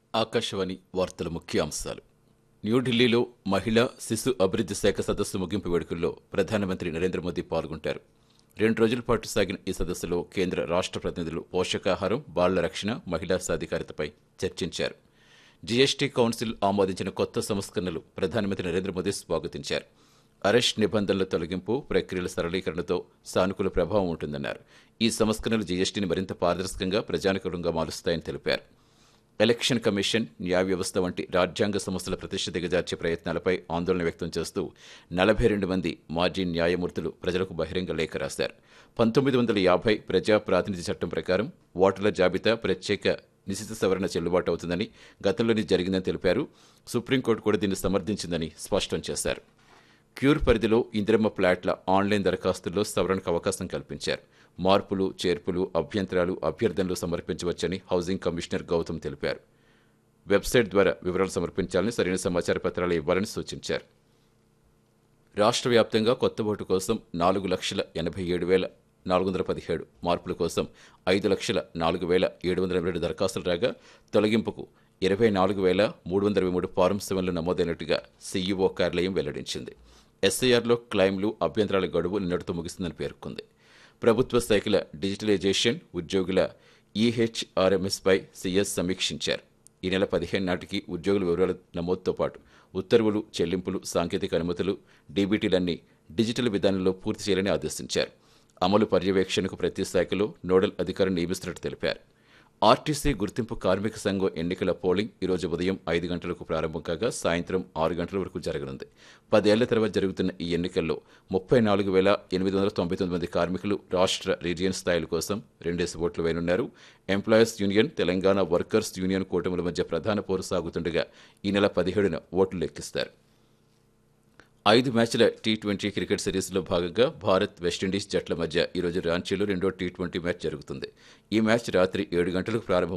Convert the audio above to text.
ఆకాశవాణి వార్తల ముఖ్యాంశాలు న్యూఢిల్లీలో మహిళా శిశు అభివృద్ధి శాఖ సదస్సు ముగింపు వేడుకల్లో ప్రధానమంత్రి నరేంద్ర మోదీ పాల్గొంటారు రెండు రోజుల పాటు సాగిన ఈ సదస్సులో కేంద్ర రాష్ట్ర ప్రతినిధులు పోషకాహారం బాళ్ల రక్షణ మహిళా సాధికారతపై చర్చించారు జీఎస్టీ కౌన్సిల్ ఆమోదించిన కొత్త సంస్కరణలు ప్రధానమంత్రి నరేంద్ర మోదీ స్వాగతించారు అరెస్ట్ నిబంధనల తొలగింపు ప్రక్రియల సరళీకరణతో సానుకూల ప్రభావం ఉంటుందన్నారు ఈ సంస్కరణలు జీఎస్టీని మరింత పారదర్శకంగా ప్రజానుకూలంగా మారుస్తాయని తెలిపారు ఎలక్షన్ కమిషన్ న్యాయ వ్యవస్థ వంటి రాజ్యాంగ సంస్థల ప్రతిష్ట దిగజార్చే ప్రయత్నాలపై ఆందోళన వ్యక్తం చేస్తూ నలభై రెండు మంది మాజీ న్యాయమూర్తులు ప్రజలకు బహిరంగ లేఖ రాశారు పంతొమ్మిది వందల యాభై ప్రజా ప్రాతినిధ్య చట్టం ప్రకారం ఓటర్ల జాబితా ప్రత్యేక నిశిత సవరణ చెల్లుబాటు అవుతుందని గతంలోనే జరిగిందని తెలిపారు సుప్రీంకోర్టు కూడా దీన్ని సమర్థించిందని స్పష్టం చేశారు క్యూర్ పరిధిలో ఇందిరమ్మ ప్లాట్ల ఆన్లైన్ దరఖాస్తుల్లో సవరణకు అవకాశం కల్పించారు మార్పులు చేర్పులు అభ్యంతరాలు అభ్యర్థనలు సమర్పించవచ్చని హౌసింగ్ కమిషనర్ గౌతమ్ తెలిపారు వెబ్సైట్ ద్వారా వివరాలు సమర్పించాలని సరైన సమాచార పత్రాలు ఇవ్వాలని సూచించారు రాష్ట్ర వ్యాప్తంగా కొత్త ఓటు కోసం నాలుగు లక్షల ఎనభై ఏడు వేల నాలుగు వందల పదిహేడు మార్పుల కోసం ఐదు లక్షల నాలుగు వేల ఏడు వందల ఎనభై రెండు దరఖాస్తులు రాగా తొలగింపుకు ఇరవై నాలుగు వేల మూడు వందల ఇరవై మూడు ఫారం సెవెన్లు నమోదైనట్టుగా సీఈఓ కార్యాలయం వెల్లడించింది ఎస్ఐఆర్లో క్లైమ్లు అభ్యంతరాల గడువు నిన్నటితో ముగిస్తుందని పేర్కొంది ప్రభుత్వ శాఖల డిజిటలైజేషన్ ఉద్యోగుల ఈహెచ్ఆర్ఎంఎస్పై సీఎస్ సమీక్షించారు ఈ నెల పదిహేను నాటికి ఉద్యోగుల వివరాల నమోదుతో పాటు ఉత్తర్వులు చెల్లింపులు సాంకేతిక అనుమతులు డీబీటీలన్నీ డిజిటల్ విధానంలో పూర్తి చేయాలని ఆదేశించారు అమలు పర్యవేక్షణకు ప్రతి శాఖలో నోడల్ అధికారిని నియమిస్తున్నట్టు తెలిపారు ఆర్టీసీ గుర్తింపు కార్మిక సంఘం ఎన్నికల పోలింగ్ ఈరోజు ఉదయం ఐదు గంటలకు ప్రారంభం కాగా సాయంత్రం ఆరు గంటల వరకు జరగనుంది పదేళ్ల తర్వాత జరుగుతున్న ఈ ఎన్నికల్లో ముప్పై నాలుగు వేల ఎనిమిది వందల తొంభై తొమ్మిది మంది కార్మికులు రాష్ట్ర రీజియన్ స్థాయిల కోసం రెండేసి ఓట్లు వేయనున్నారు employees union Telangana workers union కూటముల మధ్య ప్రధాన పోరు సాగుతుండగా ఈ నెల పదిహేడున ఓట్లు లెక్కిస్తారు ఐదు మ్యాచ్ల టీ ట్వంటీ క్రికెట్ సిరీస్లో భాగంగా భారత్ వెస్టిండీస్ జట్ల మధ్య ఈరోజు రాంచీలో రెండో టీ ట్వంటీ మ్యాచ్ జరుగుతుంది ఈ మ్యాచ్ రాత్రి ఏడు గంటలకు ప్రారంభం